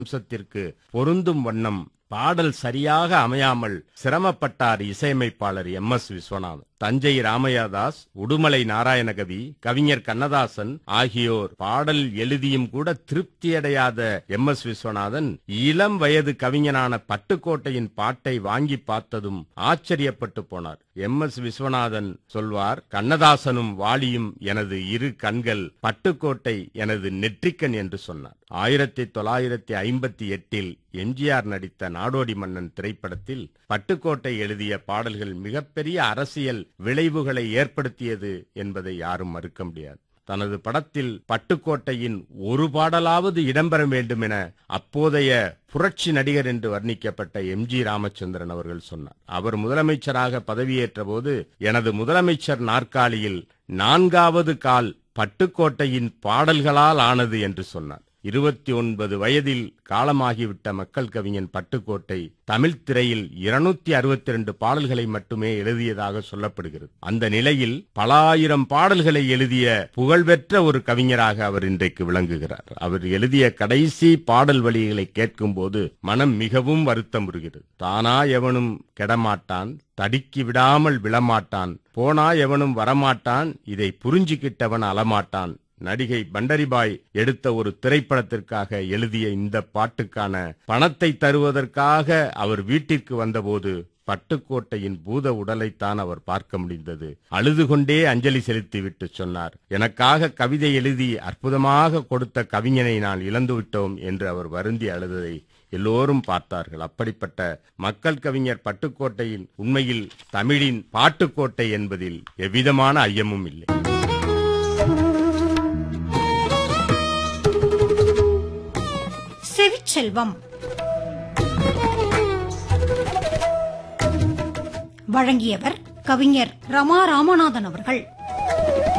அம்சத்திற்கு பொருந்தும் வண்ணம் பாடல் சரியாக அமையாமல் சிரமப்பட்டார் இசையமைப்பாளர் எம் எஸ் விஸ்வநாதன் தஞ்சை ராமையாதாஸ் உடுமலை நாராயணகவி கவிஞர் கண்ணதாசன் ஆகியோர் பாடல் எழுதியும் கூட திருப்தியடையாத எம் எஸ் விஸ்வநாதன் இளம் வயது கவிஞனான பட்டுக்கோட்டையின் பாட்டை வாங்கி பார்த்ததும் ஆச்சரியப்பட்டு போனார் எம் எஸ் விஸ்வநாதன் சொல்வார் கண்ணதாசனும் வாலியும் எனது இரு கண்கள் பட்டுக்கோட்டை எனது நெற்றிக்கண் என்று சொன்னார் ஆயிரத்தி தொள்ளாயிரத்தி ஐம்பத்தி எட்டில் எம்ஜிஆர் நடித்த நாடோடி மன்னன் திரைப்படத்தில் பட்டுக்கோட்டை எழுதிய பாடல்கள் மிகப்பெரிய அரசியல் விளைவுகளை ஏற்படுத்தியது என்பதை யாரும் மறுக்க முடியாது தனது படத்தில் பட்டுக்கோட்டையின் ஒரு பாடலாவது இடம்பெற வேண்டும் என அப்போதைய புரட்சி நடிகர் என்று வர்ணிக்கப்பட்ட எம் ஜி ராமச்சந்திரன் அவர்கள் சொன்னார் அவர் முதலமைச்சராக பதவியேற்ற போது எனது முதலமைச்சர் நாற்காலியில் நான்காவது கால் பட்டுக்கோட்டையின் பாடல்களால் ஆனது என்று சொன்னார் இருபத்தி ஒன்பது வயதில் காலமாகிவிட்ட மக்கள் கவிஞன் பட்டுக்கோட்டை தமிழ் திரையில் இருநூத்தி அறுபத்தி ரெண்டு பாடல்களை மட்டுமே எழுதியதாக சொல்லப்படுகிறது அந்த நிலையில் பல ஆயிரம் பாடல்களை எழுதிய புகழ்பெற்ற ஒரு கவிஞராக அவர் இன்றைக்கு விளங்குகிறார் அவர் எழுதிய கடைசி பாடல் வழிகளை கேட்கும்போது மனம் மிகவும் வருத்தமுறுகிறது தானா எவனும் கெடமாட்டான் தடுக்கி விடாமல் விழமாட்டான் போனா எவனும் வரமாட்டான் இதை புரிஞ்சுக்கிட்டவன் அலமாட்டான் நடிகை பண்டரிபாய் எடுத்த ஒரு திரைப்படத்திற்காக எழுதிய இந்த பாட்டுக்கான பணத்தை தருவதற்காக அவர் வீட்டிற்கு வந்தபோது பட்டுக்கோட்டையின் பூத உடலைத்தான் அவர் பார்க்க முடிந்தது அழுது கொண்டே அஞ்சலி செலுத்திவிட்டு சொன்னார் எனக்காக கவிதை எழுதி அற்புதமாக கொடுத்த கவிஞனை நான் இழந்துவிட்டோம் என்று அவர் வருந்தி அழுததை எல்லோரும் பார்த்தார்கள் அப்படிப்பட்ட மக்கள் கவிஞர் பட்டுக்கோட்டையின் உண்மையில் தமிழின் பாட்டுக்கோட்டை என்பதில் எவ்விதமான ஐயமும் இல்லை செவிச்செல்வம் வழங்கியவர் கவிஞர் ரமா ராமநாதன் அவர்கள்